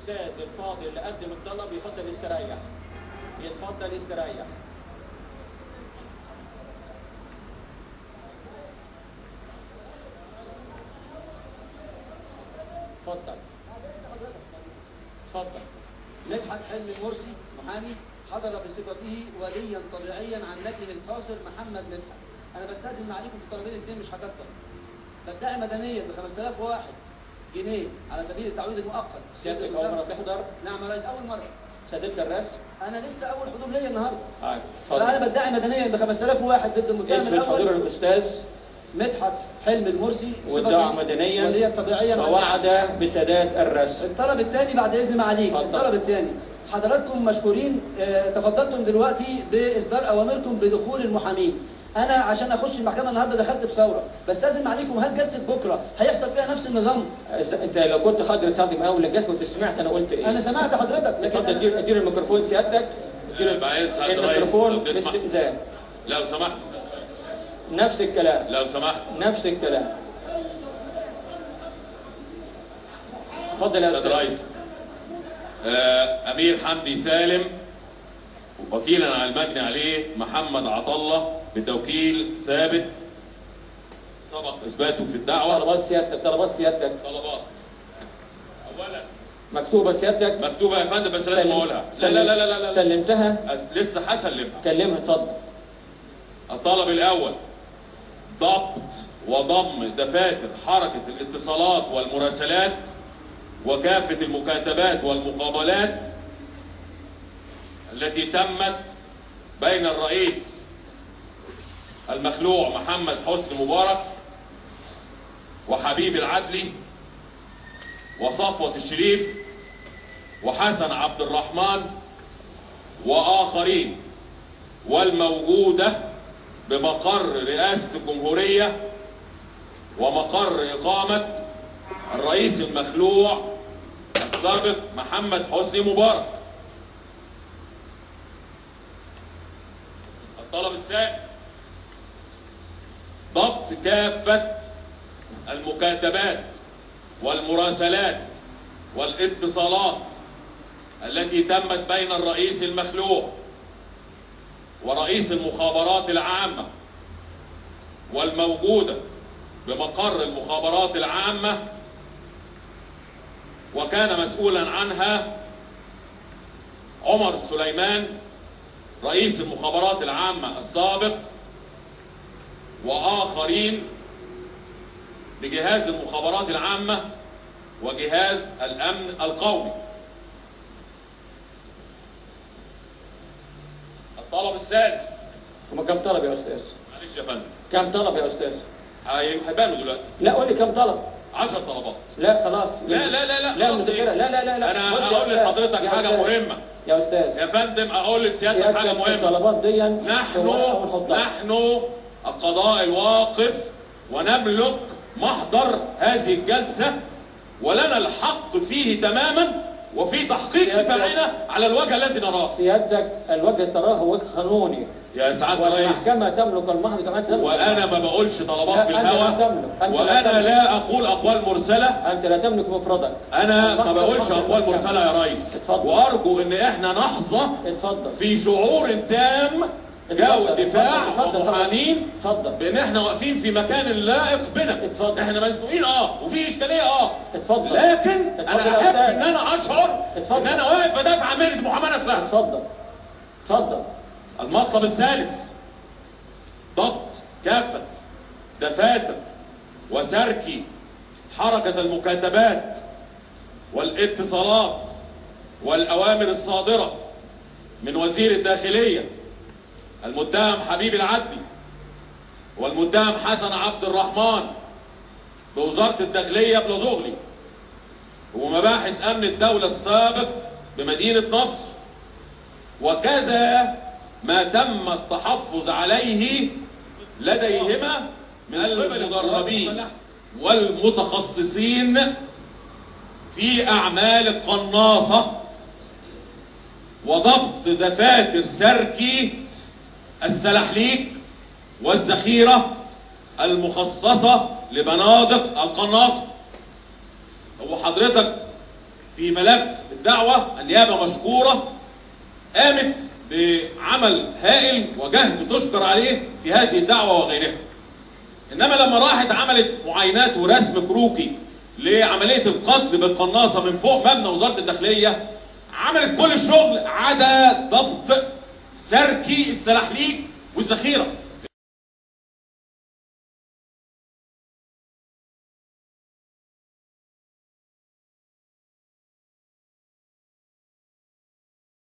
الاستاذ الفاضل اللي قدم الطلب يفضل يستريح يتفضل يستريح اتفضل اتفضل مدحت حلمي مرسي محامي حضر بصفته وليا طبيعيا عن نجم القاصر محمد مدحت انا بستاذن معاليكم في طلبين اثنين مش هكتر بدعي مدنيا ب 5000 واحد جنيه على سبيل التعويض المؤقت سيادتك اول مره تحضر نعم يا ريس اول مره سددت الرسم انا لسه اول حضور ليا النهارده آه، فانا اتفضل بدعي مدنيا ب 5000 واحد ضد المتهم اسم الحضور الاول الاستاذ مدحت حلمي المرسي وادعى بصفتي مدنيا وليا طبيعيا عن ووعد بسداد الرسم الطلب الثاني بعد اذن معاليك اتفضل. الطلب الثاني حضراتكم مشكورين آه، تفضلتم دلوقتي باصدار اوامركم بدخول المحامين انا عشان اخش المحكمه النهارده دخلت بثوره بستاذن معاليكم هل جلسه بكره هيحصل فيها نفس النظام إذا انت لو كنت حاضر ساعه ما اول جت كنت سمعت انا قلت ايه انا سمعت حضرتك لكن اتفضل أنا ادير ادير الميكروفون سيادتك ادير بعز سعد الرئيس، الميكروفون لو تسمح. باستئذان لو سمحت نفس الكلام لو سمحت نفس الكلام اتفضل يا سيد استاذ الرئيس آه، امير حمدي سالم وكيلا على المجني عليه محمد عطله بتوكيل ثابت سبق اثباته في الدعوه طلبات سيادتك طلبات سيادتك طلبات اولا مكتوبه سيادتك مكتوبه يا فندم بس لازم سلم- اقولها لا سلم- لا لا لا, لا, لا. سلمتها أس- لسه هسلمها كلمها اتفضل الطلب الأول ضبط وضم دفاتر حركة الاتصالات والمراسلات وكافة المكاتبات والمقابلات التي تمت بين الرئيس المخلوع محمد حسني مبارك وحبيب العدلي وصفوة الشريف وحسن عبد الرحمن وآخرين والموجودة بمقر رئاسة الجمهورية ومقر إقامة الرئيس المخلوع السابق محمد حسني مبارك الطلب الثاني ضبط كافة المكاتبات والمراسلات والاتصالات التي تمت بين الرئيس المخلوع ورئيس المخابرات العامة والموجودة بمقر المخابرات العامة وكان مسؤولا عنها عمر سليمان رئيس المخابرات العامة السابق وآخرين بجهاز المخابرات العامة وجهاز الأمن القومي الطلب السادس هما كم طلب يا استاذ؟ معلش يا فندم كم طلب يا استاذ؟ هي- هيبانوا دلوقتي لا قول لي كم طلب 10 طلبات لا خلاص لا لا لا لا لا خلاص مذاكره إيه؟ لا لا لا لا انا بص يا اقول أستاذ، لحضرتك يا حاجه أستاذ، مهمه يا استاذ يا فندم اقول لسيادتك حاجه مهمه الطلبات دي نحن ونحطها. نحن القضاء الواقف ونملك محضر هذه الجلسه ولنا الحق فيه تماما وفي تحقيق سيادتك- دفاعنا على الوجه الذي نراه سيادتك الوجه تراه وجه قانوني يا سعاده الرئيس والمحكمه تملك المحضر كما تملك وانا ما بقولش طلبات في لا، أنت لا الهوى تملك. أنت لا وانا تملك. لا اقول اقوال مرسله انت لا تملك مفردك انا ما المحضر بقولش محضر اقوال المحكمة. مرسله يا ريس اتفضل. وارجو ان احنا نحظى اتفضل في شعور تام جو اتفضل، الدفاع اتفضل، اتفضل. ومحامين اتفضل بان احنا واقفين في مكان لائق بنا اتفضل. احنا مزنوقين اه وفي اشكاليه اه اتفضل. لكن اتفضل انا يا احب أستاذ. ان انا اشعر اتفضل. ان انا واقف بدافع عن مهنه المحاماه نفسها اتفضل اتفضل المطلب الثالث ضبط كافة دفاتر وسركي حركة المكاتبات والاتصالات والأوامر الصادرة من وزير الداخلية المتهم حبيب العدلي والمتهم حسن عبد الرحمن بوزارة الداخلية بلازغلي ومباحث أمن الدولة السابق بمدينة نصر وكذا ما تم التحفظ عليه لديهما من قبل المدربين والمتخصصين في أعمال القناصة وضبط دفاتر سركي السلحليك والذخيرة المخصصة لبنادق القناصة هو حضرتك في ملف الدعوة النيابة مشكورة قامت بعمل هائل وجهد تشكر عليه في هذه الدعوة وغيرها انما لما راحت عملت معاينات ورسم كروكي لعمليه القتل بالقناصه من فوق مبنى وزاره الداخليه عملت كل الشغل عدا ضبط سركي السلاحليك والذخيره